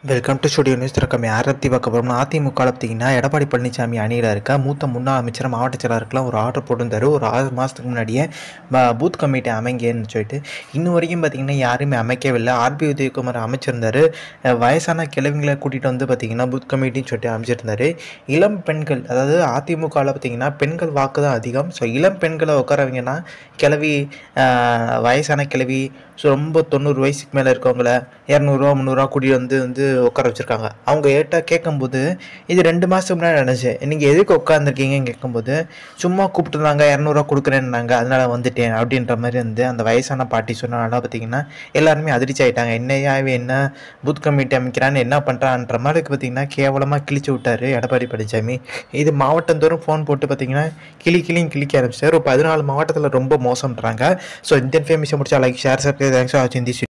welcome to studio news திறக்கம் யாரை பற்றி பார்க்க போகிறோம்னா அதிமுக பார்த்தீங்கன்னா எடப்பாடி பழனிசாமி அணியில் இருக்க மூத்த முன்னாள் அமைச்சர் மாவட்ட செயலாளருக்குலாம் ஒரு ஆர்டர் போட்டிருந்தாரு ஒரு ஆறு மாதத்துக்கு முன்னாடியே ப- பூத் கமிட்டி அமைங்கன்னு சொல்லிட்டு இன்னும் வரைக்கும் பார்த்தீங்கன்னா யாருமே அமைக்கவில்லை ஆர்பி உதயகுமார் அமைச்சிருந்தார் அஹ் வயசான கிழவிங்களை கூட்டிகிட்டு வந்து பார்த்தீங்கன்னா பூத் கமிட்டின்னு சொல்லிட்டு அமைச்சிருந்தாரு இளம் பெண்கள் அதாவது அதிமுகவில் பார்த்தீங்கன்னா பெண்கள் வாக்கு தான் அதிகம் ஸோ இளம் பெண்களை உட்காரவங்கன்னா கிளவி அஹ் வயசான கிளவி ஸோ ரொம்ப தொண்ணூறு வயசுக்கு மேலே இருக்கவங்கள இரநூறுவா முந்நூறுரூவா கூட்டிகிட்டு வந்து வந்து உட்கார வச்சுருக்காங்க அவங்க ஏட்டா கேட்கும்போது இது ரெண்டு மாதத்துக்கு முன்னாடி நினச்சேன் நீங்கள் எதுக்கு உட்காந்துருக்கீங்கன்னு கேட்கும்போது சும்மா கூப்பிட்டுருந்தாங்க இரநூறுவா கொடுக்குறேன்னாங்க அதனால் வந்துட்டேன் அப்படின்ற மாதிரி வந்து அந்த வயசான பாட்டி சொன்னனால பார்த்தீங்கன்னா எல்லாருமே அதிர்ச்சி ஆயிட்டாங்க என்னையா இவன் என்ன பூத் கமிட்டி அமைக்கிறான்னு என்ன பண்ணுறான்ற மாதிரி பார்த்தீங்கன்னா கேவலமாக கிழிச்சு விட்டாரு எடப்பாடி பழனிசாமி இது மாவட்டந்தோறும் ஃபோன் போட்டு பார்த்தீங்கன்னா கிளி கிளியும் கிளிக்க ஆரம்பிச்சார் ஒரு பதினாலு மாவட்டத்தில் ரொம்ப மோசம்ன்றாங்க ஸோ இந்த இன்ஃபர்மேஷன் முடிச்சா like share subscribe thanks for வாட்சிங் திஸ்